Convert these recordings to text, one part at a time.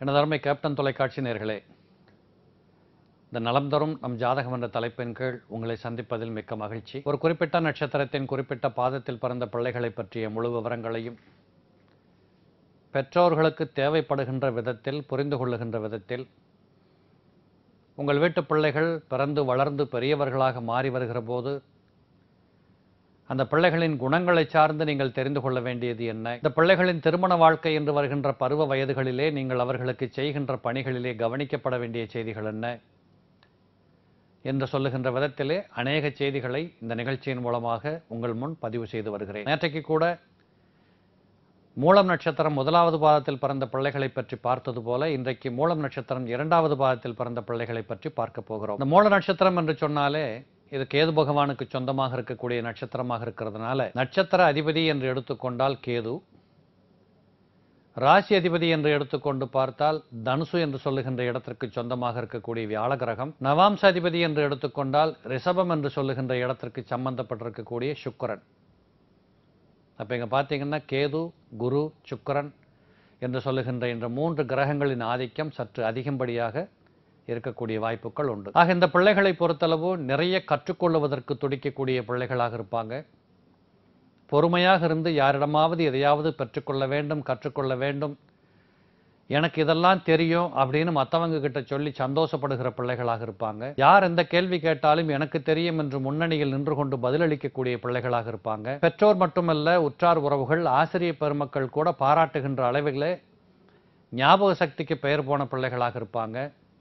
எனது அருமை கேப்டன் தொலைக்காட்சி நேர்களே இந்த நலம் தரும் நம் ஜாதகம் என்ற தலைப்பின் கீழ் உங்களை சந்திப்பதில் மிக்க மகிழ்ச்சி ஒரு குறிப்பிட்ட நட்சத்திரத்தின் குறிப்பிட்ட பாதத்தில் பிறந்த பிள்ளைகளை பற்றிய முழு விவரங்களையும் பெற்றோர்களுக்கு தேவைப்படுகின்ற விதத்தில் புரிந்து கொள்ளுகின்ற விதத்தில் உங்கள் வீட்டு பிள்ளைகள் பிறந்து வளர்ந்து பெரியவர்களாக மாறி வருகிற போது அந்த பிள்ளைகளின் குணங்களை சார்ந்து நீங்கள் தெரிந்து கொள்ள வேண்டியது என்ன இந்த பிள்ளைகளின் திருமண வாழ்க்கை என்று வருகின்ற பருவ வயதுகளிலே நீங்கள் அவர்களுக்கு செய்கின்ற பணிகளிலே கவனிக்கப்பட வேண்டிய செய்திகள் என்ன என்று சொல்லுகின்ற விதத்திலே அநேக செய்திகளை இந்த நிகழ்ச்சியின் மூலமாக உங்கள் முன் பதிவு செய்து வருகிறேன் நேற்றைக்கு கூட மூலம் நட்சத்திரம் முதலாவது பாதத்தில் பிறந்த பிள்ளைகளை பற்றி பார்த்தது போல இன்றைக்கு மூலம் நட்சத்திரம் இரண்டாவது பாதத்தில் பிறந்த பிள்ளைகளை பற்றி பார்க்க போகிறோம் இந்த மூல நட்சத்திரம் என்று சொன்னாலே இது கேது பகவானுக்கு சொந்தமாக இருக்கக்கூடிய நட்சத்திரமாக இருக்கிறதுனால நட்சத்திர அதிபதி என்று எடுத்துக்கொண்டால் கேது ராசி அதிபதி என்று எடுத்துக்கொண்டு பார்த்தால் தனுசு என்று சொல்லுகின்ற இடத்திற்கு சொந்தமாக இருக்கக்கூடிய வியாழ கிரகம் நவாம்ச அதிபதி என்று எடுத்துக்கொண்டால் ரிஷபம் என்று சொல்லுகின்ற இடத்திற்கு சம்பந்தப்பட்டிருக்கக்கூடிய சுக்கிரன் அப்போ இங்கே பார்த்தீங்கன்னா கேது குரு சுக்கிரன் என்று சொல்லுகின்ற இந்த மூன்று கிரகங்களின் ஆதிக்கம் சற்று அதிகம்படியாக இருக்கக்கூடிய வாய்ப்புகள் உண்டு ஆக இந்த பிள்ளைகளை பொறுத்தளவு நிறைய கற்றுக்கொள்வதற்கு துடிக்கக்கூடிய பிள்ளைகளாக இருப்பாங்க பொறுமையாக இருந்து யாரிடமாவது எதையாவது பெற்றுக்கொள்ள வேண்டும் கற்றுக்கொள்ள வேண்டும் எனக்கு இதெல்லாம் தெரியும் அப்படின்னு மற்றவங்க கிட்ட சொல்லி சந்தோஷப்படுகிற பிள்ளைகளாக இருப்பாங்க யார் எந்த கேள்வி கேட்டாலும் எனக்கு தெரியும் என்று முன்னணியில் நின்று கொண்டு பதிலளிக்கக்கூடிய பிள்ளைகளாக இருப்பாங்க பெற்றோர் மட்டுமல்ல உற்றார் உறவுகள் ஆசிரிய பெருமக்கள் கூட பாராட்டுகின்ற அளவிலே ஞாபக சக்திக்கு பெயர் போன பிள்ளைகளாக இருப்பாங்க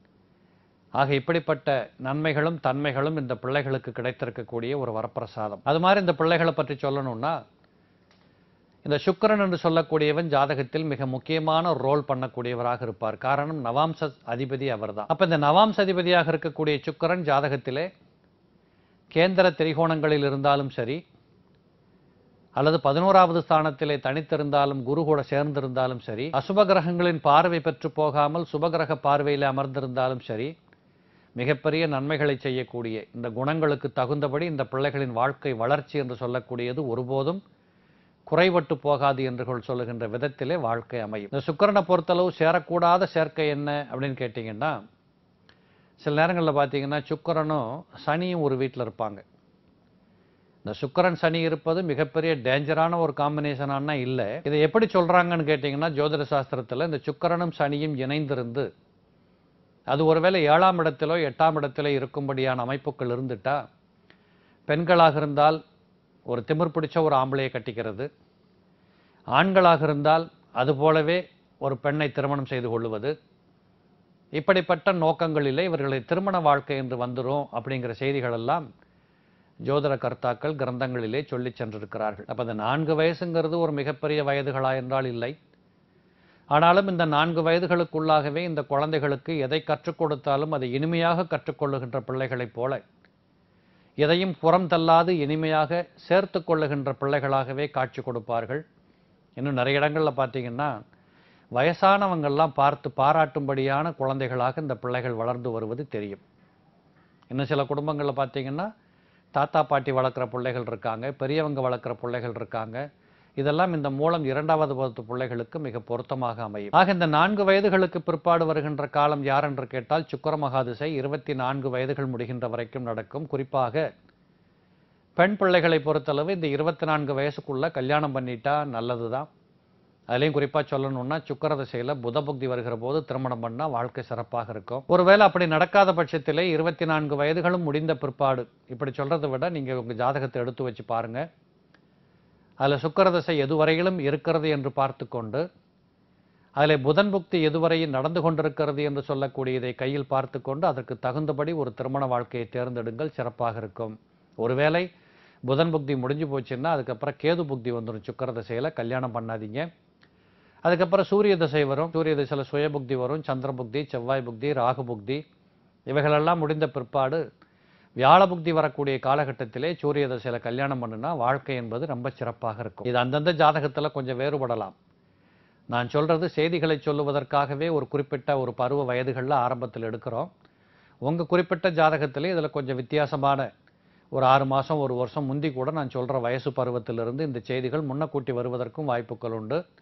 ஆக இப்படிப்பட்ட நன்மைகளும் தன்மைகளும் இந்த பிள்ளைகளுக்கு கிடைத்திருக்கக்கூடிய ஒரு வரப்பிரசாதம் அது மாதிரி இந்த பிள்ளைகளை பற்றி சொல்லணும்னா இந்த சுக்கிரன் என்று சொல்லக்கூடியவன் ஜாதகத்தில் மிக முக்கியமான ரோல் பண்ணக்கூடியவராக இருப்பார் காரணம் நவாம்ச அதிபதி அவர்தான் அப்ப இந்த நவாம்ச அதிபதியாக இருக்கக்கூடிய சுக்கிரன் ஜாதகத்திலே கேந்திர திரிகோணங்களில் இருந்தாலும் சரி அல்லது பதினோராவது ஸ்தானத்திலே தனித்திருந்தாலும் குரு கூட சேர்ந்திருந்தாலும் சரி அசுப கிரகங்களின் பார்வை பெற்று போகாமல் சுபகிரக பார்வையில் அமர்ந்திருந்தாலும் சரி மிகப்பெரிய நன்மைகளை செய்யக்கூடிய இந்த குணங்களுக்கு தகுந்தபடி இந்த பிள்ளைகளின் வாழ்க்கை வளர்ச்சி என்று சொல்லக்கூடியது ஒருபோதும் குறைபட்டு போகாது என்று கொள் சொல்லுகின்ற விதத்திலே வாழ்க்கை அமையும் இந்த சுக்கிரனை பொறுத்தளவு சேரக்கூடாத சேர்க்கை என்ன அப்படின்னு கேட்டிங்கன்னா சில நேரங்களில் பார்த்தீங்கன்னா சுக்கிரனும் சனியும் ஒரு வீட்டில் இருப்பாங்க இந்த சுக்கிரன் சனி இருப்பது மிகப்பெரிய டேஞ்சரான ஒரு காம்பினேஷனானா இல்லை இதை எப்படி சொல்றாங்கன்னு கேட்டிங்கன்னா ஜோதிட சாஸ்திரத்தில் இந்த சுக்கிரனும் சனியும் இணைந்திருந்து அது ஒருவேளை ஏழாம் இடத்திலோ எட்டாம் இடத்திலோ இருக்கும்படியான அமைப்புகள் இருந்துட்டா பெண்களாக இருந்தால் ஒரு திமிர் பிடிச்ச ஒரு ஆம்பளையை கட்டிக்கிறது ஆண்களாக இருந்தால் அது போலவே ஒரு பெண்ணை திருமணம் செய்து கொள்ளுவது இப்படிப்பட்ட நோக்கங்களிலே இவர்களை திருமண வாழ்க்கை என்று வந்துரும் அப்படிங்கிற செய்திகள் எல்லாம் ஜோதிட கர்த்தாக்கள் கிரந்தங்களிலே சொல்லிச் சென்றிருக்கிறார்கள் அப்ப இந்த நான்கு வயசுங்கிறது ஒரு மிகப்பெரிய வயதுகளா என்றால் இல்லை ஆனாலும் இந்த நான்கு வயதுகளுக்குள்ளாகவே இந்த குழந்தைகளுக்கு எதை கற்றுக் கொடுத்தாலும் அதை இனிமையாக கற்றுக்கொள்ளுகின்ற பிள்ளைகளைப் போல எதையும் புறம் தள்ளாது இனிமையாக சேர்த்து கொள்ளுகின்ற பிள்ளைகளாகவே காட்சி கொடுப்பார்கள் இன்னும் நிறைய இடங்களில் பார்த்தீங்கன்னா வயசானவங்கள்லாம் பார்த்து பாராட்டும்படியான குழந்தைகளாக இந்த பிள்ளைகள் வளர்ந்து வருவது தெரியும் இன்னும் சில குடும்பங்களில் பார்த்தீங்கன்னா தாத்தா பாட்டி வளர்க்குற பிள்ளைகள் இருக்காங்க பெரியவங்க வளர்க்குற பிள்ளைகள் இருக்காங்க இதெல்லாம் இந்த மூலம் இரண்டாவது பருவத்து பிள்ளைகளுக்கு மிக பொருத்தமாக அமையும் ஆக இந்த நான்கு வயதுகளுக்கு பிற்பாடு வருகின்ற காலம் யார் என்று கேட்டால் சுக்கர மகாதிசை இருபத்தி நான்கு வயதுகள் முடிகின்ற வரைக்கும் நடக்கும் குறிப்பாக பெண் பிள்ளைகளை பொறுத்தளவு இந்த இருபத்தி நான்கு வயசுக்குள்ள கல்யாணம் பண்ணிட்டா நல்லது தான் அதுலேயும் குறிப்பாக சொல்லணும்னா சுக்கர திசையில் புத புக்தி வருகிற போது திருமணம் பண்ணால் வாழ்க்கை சிறப்பாக இருக்கும் ஒருவேளை அப்படி நடக்காத பட்சத்திலே இருபத்தி நான்கு வயதுகளும் முடிந்த பிற்பாடு இப்படி சொல்றதை விட நீங்கள் உங்கள் ஜாதகத்தை எடுத்து வச்சு பாருங்க அதில் சுக்கரதசை எதுவரையிலும் இருக்கிறது என்று பார்த்து கொண்டு அதில் புதன் புக்தி எதுவரையில் நடந்து கொண்டிருக்கிறது என்று சொல்லக்கூடியதை கையில் பார்த்து கொண்டு அதற்கு தகுந்தபடி ஒரு திருமண வாழ்க்கையை தேர்ந்தெடுங்கள் சிறப்பாக இருக்கும் ஒருவேளை புதன் புக்தி முடிஞ்சு போச்சுன்னா அதுக்கப்புறம் கேது புக்தி வந்துடும் சுக்கர திசையில் கல்யாணம் பண்ணாதீங்க அதுக்கப்புறம் சூரிய திசை வரும் சூரிய திசையில் சுய புக்தி வரும் சந்திர புக்தி செவ்வாய் புக்தி ராகு புக்தி இவைகளெல்லாம் முடிந்த பிற்பாடு வியாழ புக்தி வரக்கூடிய காலகட்டத்திலே சூரிய தசையில் கல்யாணம் பண்ணுனா வாழ்க்கை என்பது ரொம்ப சிறப்பாக இருக்கும் இது அந்தந்த ஜாதகத்தில் கொஞ்சம் வேறுபடலாம் நான் சொல்றது செய்திகளை சொல்லுவதற்காகவே ஒரு குறிப்பிட்ட ஒரு பருவ வயதுகளில் ஆரம்பத்தில் எடுக்கிறோம் உங்கள் குறிப்பிட்ட ஜாதகத்திலே இதில் கொஞ்சம் வித்தியாசமான ஒரு ஆறு மாதம் ஒரு வருஷம் முந்தி கூட நான் சொல்கிற வயசு பருவத்திலிருந்து இந்த செய்திகள் முன்னக்கூட்டி வருவதற்கும் வாய்ப்புகள் உண்டு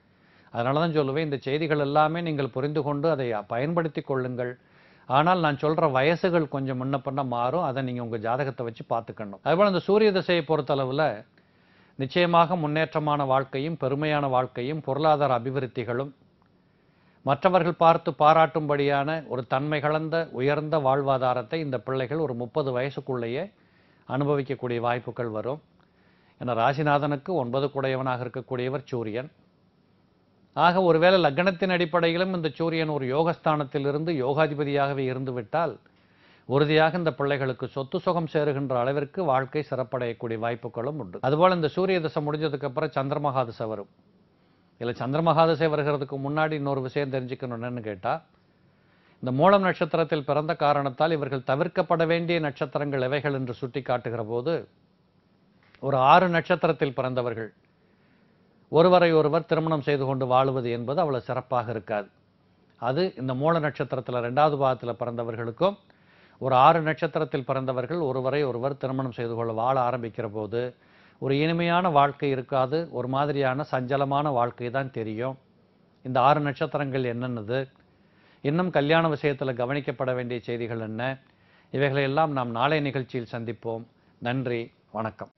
அதனால தான் சொல்லுவேன் இந்த செய்திகள் எல்லாமே நீங்கள் புரிந்து கொண்டு அதை பயன்படுத்தி கொள்ளுங்கள் ஆனால் நான் சொல்ற வயசுகள் கொஞ்சம் முன்ன பின்ன மாறும் அதை நீங்க உங்க ஜாதகத்தை வச்சு பார்த்துக்கணும் அதுபோல் இந்த சூரிய திசையை பொறுத்தளவுல நிச்சயமாக முன்னேற்றமான வாழ்க்கையும் பெருமையான வாழ்க்கையும் பொருளாதார அபிவிருத்திகளும் மற்றவர்கள் பார்த்து பாராட்டும்படியான ஒரு தன்மை கலந்த உயர்ந்த வாழ்வாதாரத்தை இந்த பிள்ளைகள் ஒரு முப்பது வயசுக்குள்ளேயே அனுபவிக்கக்கூடிய வாய்ப்புகள் வரும் என ராசிநாதனுக்கு ஒன்பது குடையவனாக இருக்கக்கூடியவர் சூரியன் ஆக ஒருவேளை லக்னத்தின் அடிப்படையிலும் இந்த சூரியன் ஒரு யோகஸ்தானத்திலிருந்து யோகாதிபதியாகவே இருந்து விட்டால் உறுதியாக இந்த பிள்ளைகளுக்கு சொத்து சுகம் சேருகின்ற அளவிற்கு வாழ்க்கை சிறப்படையக்கூடிய வாய்ப்புகளும் உண்டு அதுபோல் இந்த சூரிய தசை முடிஞ்சதுக்கு அப்புறம் சந்திரமகா தசை வரும் இல்லை சந்திரமகா தசை வருகிறதுக்கு முன்னாடி இன்னொரு விஷயம் தெரிஞ்சுக்கணும் என்னன்னு கேட்டா இந்த மூலம் நட்சத்திரத்தில் பிறந்த காரணத்தால் இவர்கள் தவிர்க்கப்பட வேண்டிய நட்சத்திரங்கள் எவைகள் என்று சுட்டி காட்டுகிற போது ஒரு ஆறு நட்சத்திரத்தில் பிறந்தவர்கள் ஒருவரை ஒருவர் திருமணம் செய்து கொண்டு வாழுவது என்பது அவ்வளவு சிறப்பாக இருக்காது அது இந்த மூல நட்சத்திரத்தில் ரெண்டாவது பாகத்தில் பிறந்தவர்களுக்கும் ஒரு ஆறு நட்சத்திரத்தில் பிறந்தவர்கள் ஒருவரை ஒருவர் திருமணம் செய்து கொள்ள வாழ ஆரம்பிக்கிற போது ஒரு இனிமையான வாழ்க்கை இருக்காது ஒரு மாதிரியான சஞ்சலமான வாழ்க்கை தான் தெரியும் இந்த ஆறு நட்சத்திரங்கள் என்னென்னது இன்னும் கல்யாண விஷயத்தில் கவனிக்கப்பட வேண்டிய செய்திகள் என்ன இவைகளையெல்லாம் நாம் நாளை நிகழ்ச்சியில் சந்திப்போம் நன்றி வணக்கம்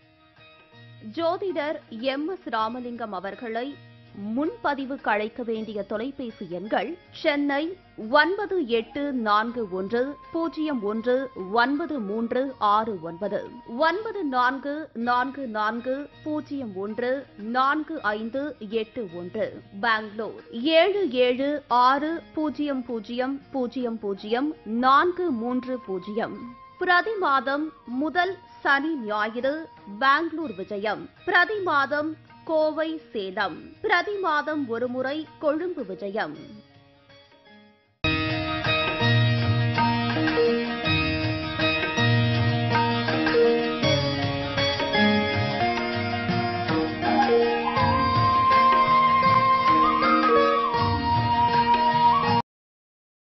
ஜோதிடர் எம் எஸ் ராமலிங்கம் அவர்களை முன்பதிவு அழைக்க வேண்டிய தொலைபேசி எண்கள் சென்னை ஒன்பது எட்டு நான்கு ஒன்று பூஜ்ஜியம் ஒன்று ஒன்பது மூன்று ஆறு ஒன்பது ஒன்பது நான்கு நான்கு நான்கு பூஜ்ஜியம் ஒன்று நான்கு ஐந்து எட்டு ஒன்று பெங்களூர் ஏழு ஏழு ஆறு பூஜ்ஜியம் பூஜ்ஜியம் பூஜ்ஜியம் பூஜ்ஜியம் நான்கு மூன்று பூஜ்ஜியம் பிரதி மாதம் முதல் சனி ஞாயிறு பெங்களூர் விஜயம் பிரதி மாதம் கோவை சேலம் பிரதி மாதம் ஒருமுறை கொழும்பு விஜயம்